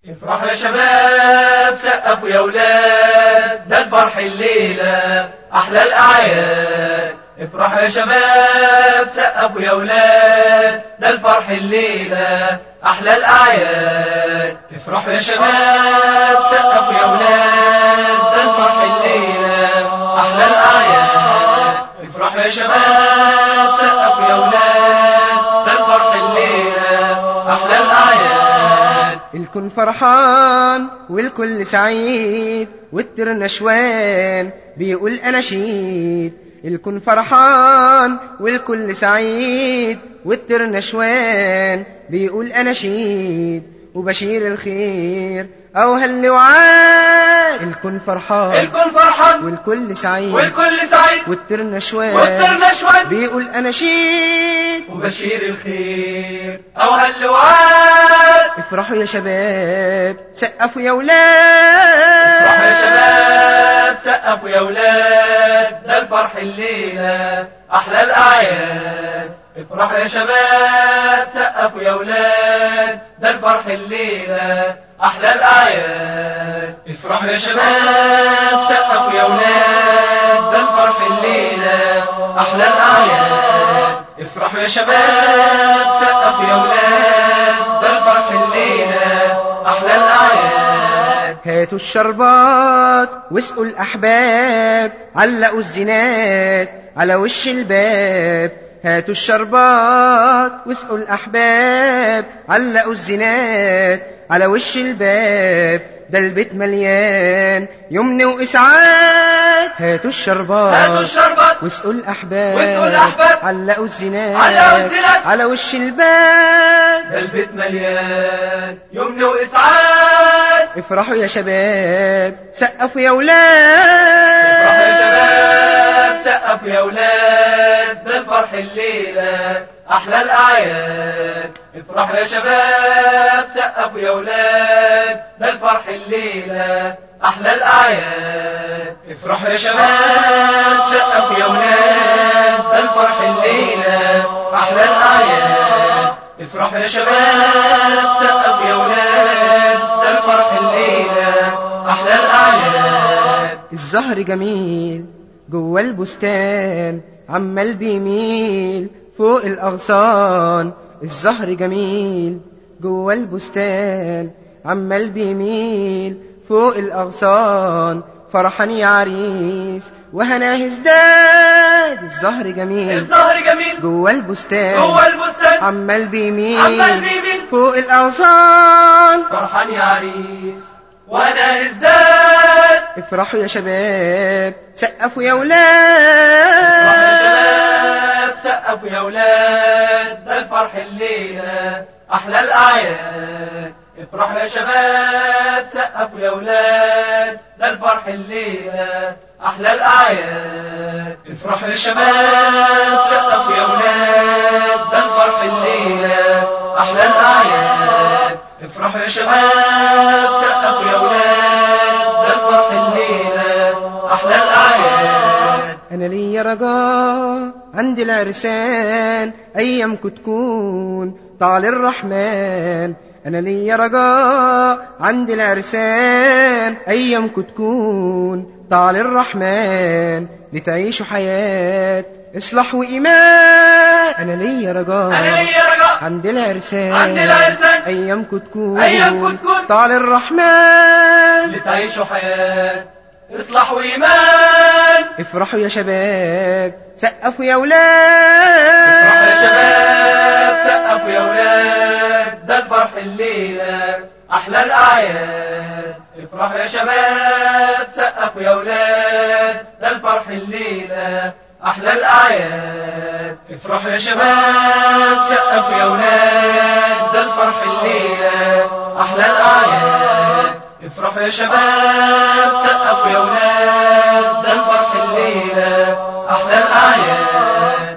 افرحوا يا شباب سقفوا يا ولاد ده الفرح الليلة أحلى الأعياد افرحوا يا شباب سقفوا يا ولاد ده الفرح الليلة أحلى الأعياد افرحوا يا شباب سقفوا يا ولاد ده الفرح الليلة أحلى الأعياد افرحوا يا شباب سقفوا يا ولاد ده الفرح الليلة أحلى الأعياد الكل فرحان والكل سعيد والتر نشوان بيقول أناشيد الكل فرحان والكل سعيد والتر نشوان بيقول أناشيد وبشير الخير أو هل وعاد الكل فرحان الكل فرحان والكل سعيد والكل سعيد والتر نشوان والتر نشوان بيقول أناشيد وبشير الخير أو هل وعاد افرحوا يا شباب سقفوا يا ولاد افرحوا يا شباب سقفوا يا ولاد ده الفرح الليلة أحلى الأعياد افرحوا يا شباب سقفوا يا ولاد ده الفرح الليلة أحلى الأعياد افرحوا يا شباب سقفوا يا ولاد ده الفرح الليلة أحلى الأعياد افرحوا يا شباب سقفوا يا ولاد ده الفرح الليلة أحلى الأعياد هاتوا الشربات واسقوا الأحباب علقوا الزينات على وش الباب هاتوا الشربات واسقوا الأحباب علقوا الزينات على وش الباب ده البيت مليان يمن وإسعاد هاتوا الشربات هاتوا الشربات واسقوا الأحباب واسقوا الأحباب علقوا الزينات علقوا الزينات على وش الباب ده البيت مليان يمن وإسعاد افرحوا يا شباب سقفوا يا ولاد افرحوا يا شباب سقفوا يا ولاد ده الفرح الليلة أحلى الأعياد افرحوا يا شباب سقفوا يا ولاد ده الفرح الليلة أحلى الأعياد افرحوا يا شباب سقفوا يا ولاد ده الفرح الليلة أحلى الأعياد افرحوا يا شباب سقفوا يا ولاد ده الفرح الليلة أحلى الأعياد الزهر جميل جوه البستان عمال بيميل فوق الأغصان الزهر جميل جوه البستان عمال بيميل فوق الأغصان فرحان يا عريس وهناه ازداد الزهر جميل الزهر جميل جوه البستان جوه البستان عمال بيميل عمال بيميل فوق الأغصان فرحان يا عريس وانا ازداد افرحوا يا شباب سقفوا يا افرحوا يا ولاد شباب سقفوا يا ولاد ده الفرح الليلة أحلى الأعياد افرحوا يا شباب سقفوا يا ولاد ده الفرح الليلة أحلى الأعياد افرحوا يا شباب سقفوا يا ولاد ده الفرح الليلة أحلى الأعياد افرحوا يا شباب سقفوا يا ولاد ده الفرح الليلة أحلى الأعياد انا ليا رجاء عند العرسان ايامكم تكون طال الرحمن انا ليا رجاء عند العرسان ايامكم تكون طال الرحمن لتعيشوا حياة اصلاح وايمان انا ليا رجاء أنا ليا رجاء عند العرسان عند العرسان ايامكم تكون أيامكم تكون طال الرحمن لتعيشوا حياة إصلاح وإيمان افرحوا يا شباب سقفوا يا افرحوا يا ولاد شباب سقفوا يا ولاد ده الفرح الليلة أحلى الأعياد افرحوا يا شباب سقفوا يا ولاد ده الفرح الليلة أحلى الأعياد افرحوا يا شباب سقفوا يا ولاد ده الفرح الليلة أحلى الأعياد افرحوا يا شباب سقفوا يا ولاد ده الفرح الليلة أحلى الأعياد